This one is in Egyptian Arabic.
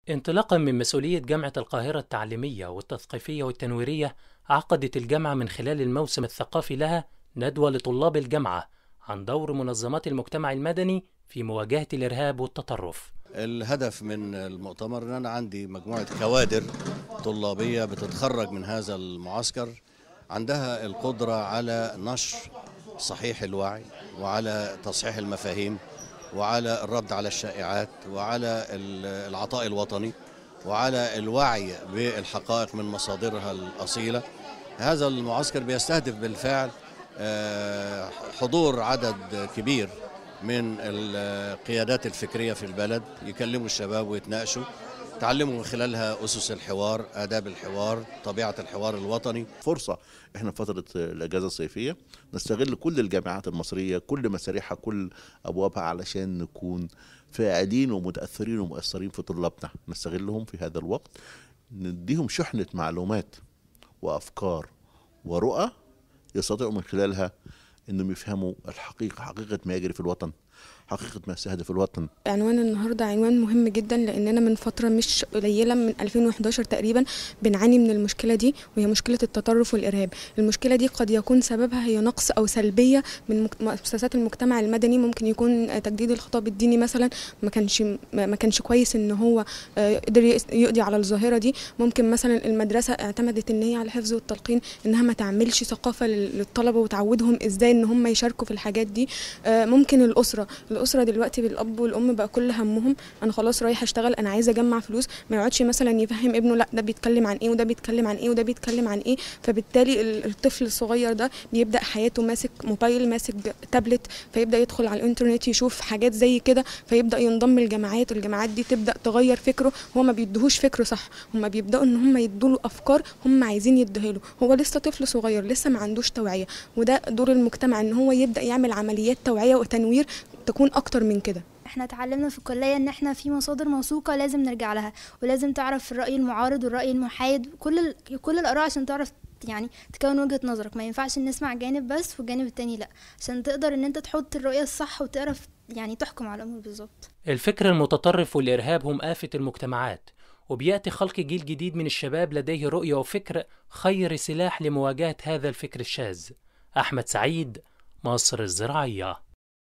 انطلاقا من مسؤولية جامعة القاهرة التعليمية والتثقيفية والتنويرية عقدت الجامعة من خلال الموسم الثقافي لها ندوة لطلاب الجامعة عن دور منظمات المجتمع المدني في مواجهة الإرهاب والتطرف الهدف من المؤتمر ان انا عندي مجموعه كوادر طلابيه بتتخرج من هذا المعسكر عندها القدره على نشر صحيح الوعي وعلى تصحيح المفاهيم وعلى الرد على الشائعات وعلى العطاء الوطني وعلى الوعي بالحقائق من مصادرها الاصيله هذا المعسكر بيستهدف بالفعل حضور عدد كبير من القيادات الفكريه في البلد يكلموا الشباب ويتناقشوا تعلموا من خلالها اسس الحوار اداب الحوار طبيعه الحوار الوطني فرصه احنا في فتره الاجازه الصيفيه نستغل كل الجامعات المصريه كل مسارحها كل ابوابها علشان نكون فاعلين ومتاثرين ومؤثرين في طلابنا نستغلهم في هذا الوقت نديهم شحنه معلومات وافكار ورؤى يستطيعوا من خلالها انهم يفهموا الحقيقه حقيقه ما يجري في الوطن حقيقه ما يستهدف الوطن عنوان النهارده عنوان مهم جدا لاننا من فتره مش قليله من 2011 تقريبا بنعاني من المشكله دي وهي مشكله التطرف والارهاب المشكله دي قد يكون سببها هي نقص او سلبيه من مؤسسات المجتمع المدني ممكن يكون تجديد الخطاب الديني مثلا ما كانش ما كانش كويس ان هو قدر يقضي على الظاهره دي ممكن مثلا المدرسه اعتمدت ان هي على الحفظ والتلقين انها ما تعملش ثقافه للطلبه وتعودهم ازاي ان هم يشاركوا في الحاجات دي ممكن الاسره الاسره دلوقتي بالاب والام بقى كل همهم انا خلاص رايح اشتغل انا عايزه اجمع فلوس ما يقعدش مثلا يفهم ابنه لا ده بيتكلم عن ايه وده بيتكلم عن ايه وده بيتكلم عن ايه فبالتالي الطفل الصغير ده بيبدا حياته ماسك موبايل ماسك تابلت فيبدا يدخل على الانترنت يشوف حاجات زي كده فيبدا ينضم الجماعات والجماعات دي تبدا تغير فكره هو ما بيدهوش فكره صح هم بيبداوا ان هم يدوا له افكار هم عايزين يديها له هو لسه طفل صغير لسه ما عندوش توعيه وده دور المجتمع ان هو يبدا يعمل عمليات توعيه وتنوير تكون اكتر من كده احنا اتعلمنا في الكلية ان احنا في مصادر موثوقة لازم نرجع لها ولازم تعرف الرأي المعارض والرأي المحايد كل ال... كل الآراء عشان تعرف يعني تكون وجهة نظرك ما ينفعش نسمع جانب بس والجانب التاني لا عشان تقدر ان انت تحط الرؤية الصح وتعرف يعني تحكم على الأمور بالظبط الفكر المتطرف والإرهاب هم آفة المجتمعات وبيأتي خلق جيل جديد من الشباب لديه رؤية وفكر خير سلاح لمواجهة هذا الفكر الشاذ أحمد سعيد مصر الزراعية